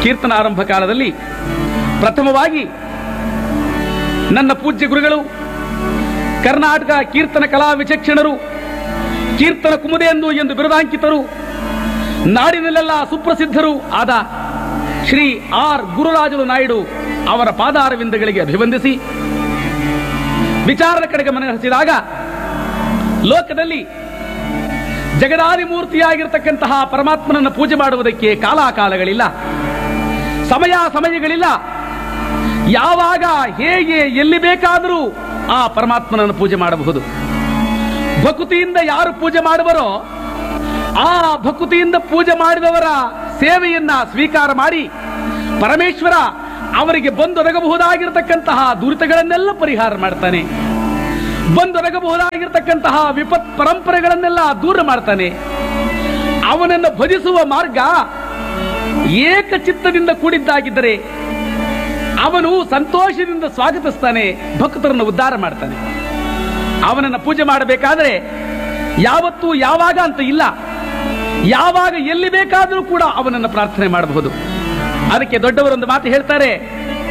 ಕೀರ್ತನ ಆರಂಭ ಕಾಲದಲ್ಲಿ ಪ್ರಥಮವಾಗಿ ನನ್ನ ಪೂಜ್ಯ ಗುರುಗಳು ಕರ್ನಾಟಕ ಕೀರ್ತನ ಕಲಾ ವಿಚಕ್ಷಣರು ಕೀರ್ತನ ಕುಮುದೆಯಂದು ಎಂದು ಬಿರುದಾಂಕಿತರು ನಾಡಿನಲ್ಲೆಲ್ಲ ಸುಪ್ರಸಿದ್ಧರು ಆದ ಶ್ರೀ ಆರ್ ಗುರುರಾಜುಲು ನಾಯ್ಡು ಅವರ ಪಾದಾರವಿಂದಗಳಿಗೆ ಅಭಿವಂದಿಸಿ ವಿಚಾರದ ಕಡೆಗೆ ಮನೆ ಹರಿಸಿದಾಗ ಲೋಕದಲ್ಲಿ ಜಗದಾದಿ ಮೂರ್ತಿಯಾಗಿರ್ತಕ್ಕಂತಹ ಪರಮಾತ್ಮನನ್ನು ಪೂಜೆ ಮಾಡುವುದಕ್ಕೆ ಕಾಲಾಕಾಲಗಳಿಲ್ಲ ಸಮಯ ಸಮಯಗಳಿಲ್ಲ ಯಾವಾಗ ಹೇಗೆ ಎಲ್ಲಿ ಬೇಕಾದರೂ ಆ ಪರಮಾತ್ಮನನ್ನು ಪೂಜೆ ಮಾಡಬಹುದು ಭಕುತಿಯಿಂದ ಯಾರು ಪೂಜೆ ಮಾಡುವರೋ ಆ ಭಕುತಿಯಿಂದ ಪೂಜೆ ಮಾಡಿದವರ ಸೇವೆಯನ್ನ ಸ್ವೀಕಾರ ಮಾಡಿ ಪರಮೇಶ್ವರ ಅವರಿಗೆ ಬಂದೊದಗಬಹುದಾಗಿರತಕ್ಕಂತಹ ದುರಿತಗಳನ್ನೆಲ್ಲ ಪರಿಹಾರ ಮಾಡ್ತಾನೆ ಬಂದೊದಗಬಹುದಾಗಿರ್ತಕ್ಕಂತಹ ವಿಪತ್ ಪರಂಪರೆಗಳನ್ನೆಲ್ಲ ದೂರ ಮಾಡ್ತಾನೆ ಅವನನ್ನು ಭಜಿಸುವ ಮಾರ್ಗ ಏಕಚಿತ್ತದಿಂದ ಕೂಡಿದ್ದಾಗಿದ್ದರೆ ಅವನು ಸಂತೋಷದಿಂದ ಸ್ವಾಗತಿಸ್ತಾನೆ ಭಕ್ತರನ್ನು ಉದ್ಧಾರ ಮಾಡ್ತಾನೆ ಅವನನ್ನು ಪೂಜೆ ಮಾಡಬೇಕಾದ್ರೆ ಯಾವತ್ತೂ ಯಾವಾಗ ಅಂತ ಇಲ್ಲ ಯಾವಾಗ ಎಲ್ಲಿ ಬೇಕಾದರೂ ಕೂಡ ಅವನನ್ನು ಪ್ರಾರ್ಥನೆ ಮಾಡಬಹುದು ಅದಕ್ಕೆ ದೊಡ್ಡವರೊಂದು ಮಾತು ಹೇಳ್ತಾರೆ